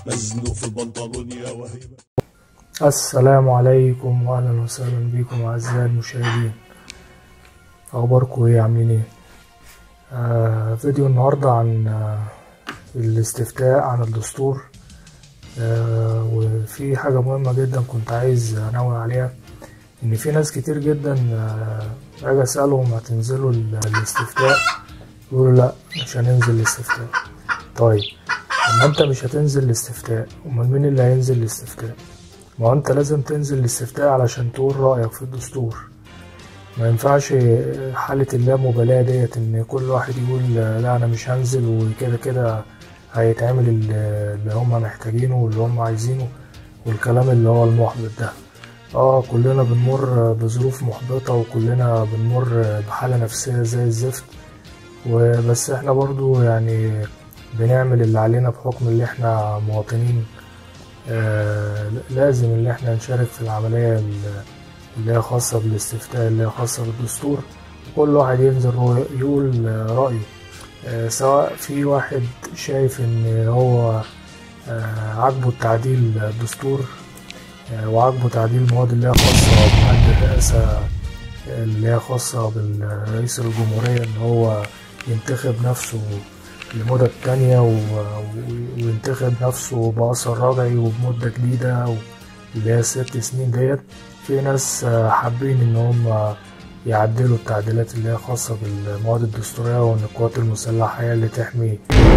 مزنوق في البنطلون يا وهيبة السلام عليكم واهلا وسهلا بكم اعزائي المشاهدين اخباركم ايه عاملين ايه آه فيديو النهارده عن آه الاستفتاء عن الدستور آه وفي حاجه مهمه جدا كنت عايز انوه عليها ان في ناس كتير جدا آه اجي اسالهم هتنزلوا ال- الاستفتاء يقولوا لا مش هننزل الاستفتاء طيب اما انت مش هتنزل الاستفتاء امال مين اللي هينزل الاستفتاء ما هو انت لازم تنزل الاستفتاء علشان تقول رأيك في الدستور ما ينفعش حالة اللامبالاة ديت ان كل واحد يقول لا انا مش هنزل وكده كده هيتعمل ال- اللي هم محتاجينه واللي هم عايزينه والكلام اللي هو المحبط ده اه كلنا بنمر بظروف محبطة وكلنا بنمر بحالة نفسية زي الزفت وبس احنا برضو يعني بنعمل اللي علينا بحكم اللي احنا مواطنين آه، لازم ان احنا نشارك في العملية ال- اللي هي خاصة بالاستفتاء اللي هي خاصة بالدستور كل واحد ينزل رو- يقول آه، رأيه آه، سواء في واحد شايف ان هو آه، عاجبه التعديل الدستور آه، وعاجبه تعديل المواد اللي هي خاصة بمادة الرئاسة اللي هي خاصة بالرئيس الجمهورية ان هو ينتخب نفسه لمدة تانية و- و- وينتخب نفسه بأثر رجعي وبمدة جديدة و- اللي هي ست سنين ديت في ناس آه، حابين إن هم يعدلوا التعديلات اللي هي خاصة بالمواد الدستورية وإن القوات المسلحة هي اللي تحمي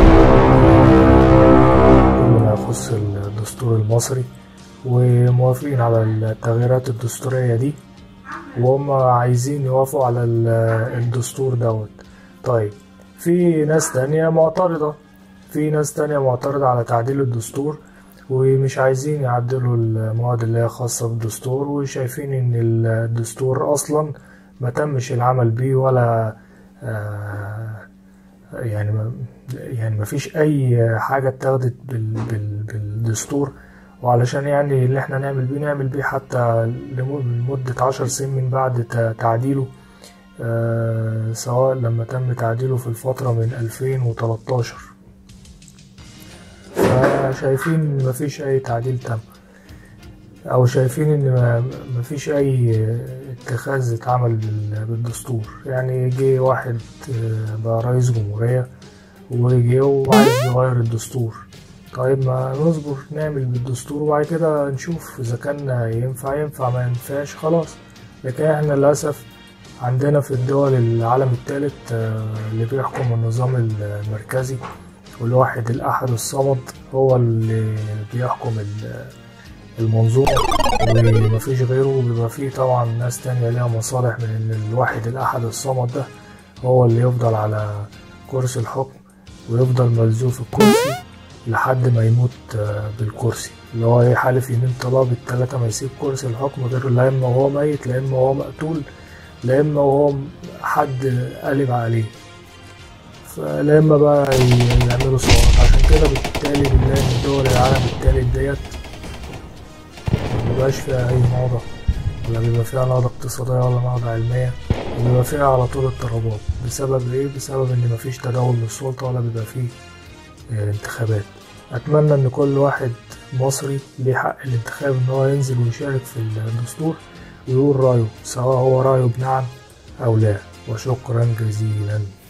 كل ما يخص الدستور المصري وموافقين على التغييرات الدستورية دي وهم عايزين يوافقوا على ال- الدستور دوت طيب في ناس تانية معترضة في ناس تانية معترضة على تعديل الدستور ومش عايزين يعدلوا المواد اللي هي خاصة بالدستور وشايفين ان الدستور اصلا ما تمش العمل بيه ولا آه، يعني ما يعني ما فيش اي حاجة اتاخدت بال بال بالدستور وعلشان يعني اللي احنا نعمل بيه نعمل بيه حتى لم- لمدة عشر سنين من بعد ت- تعديله آه، سواء لما تم تعديله في الفترة من 2013 فشايفين مفيش أي تعديل تم أو شايفين إن ما- مفيش أي اتخاذ اتعمل بال- بالدستور يعني جه واحد آه، بقى رئيس جمهورية وجه وعايز يغير الدستور طيب ما نصبر نعمل بالدستور وبعد كده نشوف إذا كان ينفع ينفع ما ينفعش خلاص لكن احنا للأسف عندنا في الدول العالم الثالث اللي بيحكم النظام المركزي والواحد الأحد الصمد هو اللي بيحكم ال- المنظومة ومفيش غيره وبيبقى فيه طبعا ناس تانية ليها مصالح من إن الواحد الأحد الصمد ده هو اللي يفضل على كرسي الحكم ويفضل ملزوق في الكرسي لحد ما يموت آه، بالكرسي اللي هو يحالف يمين طلاب التلاتة ما يسيب كرسي الحكم غير لا إما وهو ميت لا إما وهو مقتول لا إما وهو حد قلب عليه فلا إما بقى ي- يعملوا ثورات عشان كده بالتالي بنلاقي إن دول العالم التالت ديت مبيبقاش فيها أي نهضة ولا بيبقى فيها نهضة اقتصادية ولا نهضة علمية وبيبقى فيها على طول اضطرابات بسبب إيه؟ بسبب إن مفيش تداول للسلطة ولا بيبقى فيه آه، انتخابات أتمنى إن كل واحد مصري ليه حق الانتخاب إن هو ينزل ويشارك في الدستور ويقول رأيه سواء هو رأيه بنعم أو لا وشكرا جزيلا